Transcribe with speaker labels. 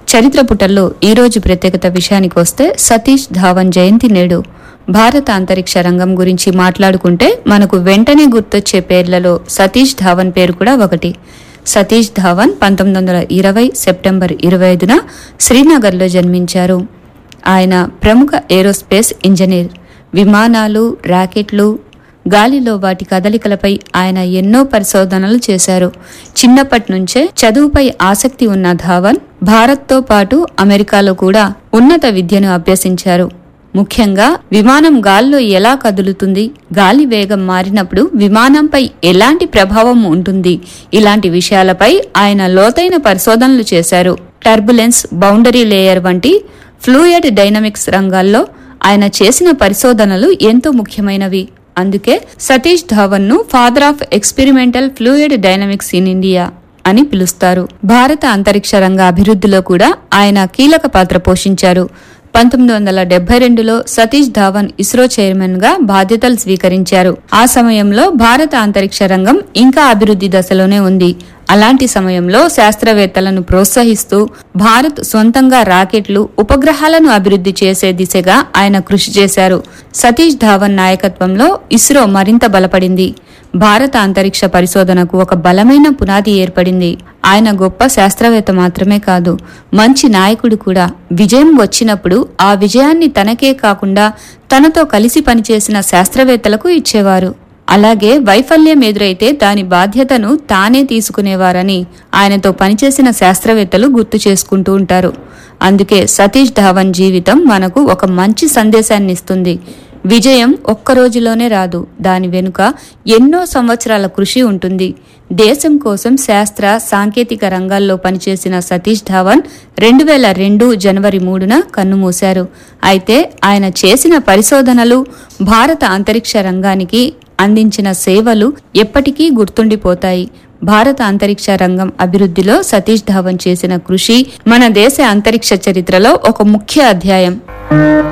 Speaker 1: చరిత్ర పుటల్లో ఈ రోజు ప్రత్యేకత విషయానికి వస్తే సతీష్ ధావన్ జయంతి నేడు భారత అంతరిక్ష రంగం గురించి మాట్లాడుకుంటే మనకు వెంటనే గుర్తొచ్చే పేర్లలో సతీష్ ధావన్ పేరు కూడా ఒకటి సతీష్ ధావన్ పంతొమ్మిది వందల ఇరవై సెప్టెంబర్ ఇరవై ఐదున శ్రీనగర్లో జన్మించారు ఆయన ప్రముఖ ఏరోస్పేస్ ఇంజనీర్ విమానాలు ర్యాకెట్లు గాలిలో వాటి కదలికలపై ఆయన ఎన్నో పరిశోధనలు చేశారు చిన్నప్పటి నుంచే చదువుపై ఆసక్తి ఉన్న ధావన్ భారత్తో పాటు అమెరికాలో కూడా ఉన్నత విద్యను అభ్యసించారు ముఖ్యంగా విమానం గాల్లో ఎలా కదులుతుంది గాలి వేగం మారినప్పుడు విమానంపై ఎలాంటి ప్రభావం ఉంటుంది ఇలాంటి విషయాలపై ఆయన లోతైన పరిశోధనలు చేశారు టర్బులెన్స్ బౌండరీ లేయర్ వంటి ఫ్లూయిడ్ డైనమిక్స్ రంగాల్లో ఆయన చేసిన పరిశోధనలు ఎంతో ముఖ్యమైనవి అందుకే సతీష్ ధావన్ ను father of experimental fluid dynamics in India అని పిలుస్తారు భారత అంతరిక్ష రంగ అభివృద్ధిలో కూడా ఆయన కీలక పాత్ర పోషించారు పంతొమ్మిది వందల డెబ్బై రెండులో సతీష్ ధావన్ ఇస్రో చైర్మన్ గా బాధ్యతలు స్వీకరించారు ఆ సమయంలో భారత అంతరిక్ష రంగం ఇంకా అభివృద్ధి దశలోనే ఉంది అలాంటి సమయంలో శాస్త్రవేత్తలను ప్రోత్సహిస్తూ భారత్ సొంతంగా రాకెట్లు ఉపగ్రహాలను అభివృద్ధి చేసే దిశగా ఆయన కృషి చేశారు సతీష్ ధావన్ నాయకత్వంలో ఇస్రో మరింత బలపడింది భారత అంతరిక్ష పరిశోధనకు ఒక బలమైన పునాది ఏర్పడింది ఆయన గొప్ప శాస్త్రవేత్త మాత్రమే కాదు మంచి నాయకుడు కూడా విజయం వచ్చినప్పుడు ఆ విజయాన్ని తనకే కాకుండా తనతో కలిసి పనిచేసిన శాస్త్రవేత్తలకు ఇచ్చేవారు అలాగే వైఫల్యం ఎదురైతే దాని బాధ్యతను తానే తీసుకునేవారని ఆయనతో పనిచేసిన శాస్త్రవేత్తలు గుర్తు చేసుకుంటూ ఉంటారు అందుకే సతీష్ ధావన్ జీవితం మనకు ఒక మంచి సందేశాన్ని ఇస్తుంది విజయం ఒక్క రోజులోనే రాదు దాని వెనుక ఎన్నో సంవత్సరాల కృషి ఉంటుంది దేశం కోసం శాస్త్ర సాంకేతిక రంగాల్లో పనిచేసిన సతీష్ ధావన్ రెండు వేల రెండు జనవరి మూడున కన్నుమూశారు అయితే ఆయన చేసిన పరిశోధనలు భారత అంతరిక్ష రంగానికి అందించిన సేవలు ఎప్పటికీ గుర్తుండిపోతాయి భారత అంతరిక్ష రంగం అభివృద్ధిలో సతీష్ ధావన్ చేసిన కృషి మన దేశ అంతరిక్ష చరిత్రలో ఒక ముఖ్య అధ్యాయం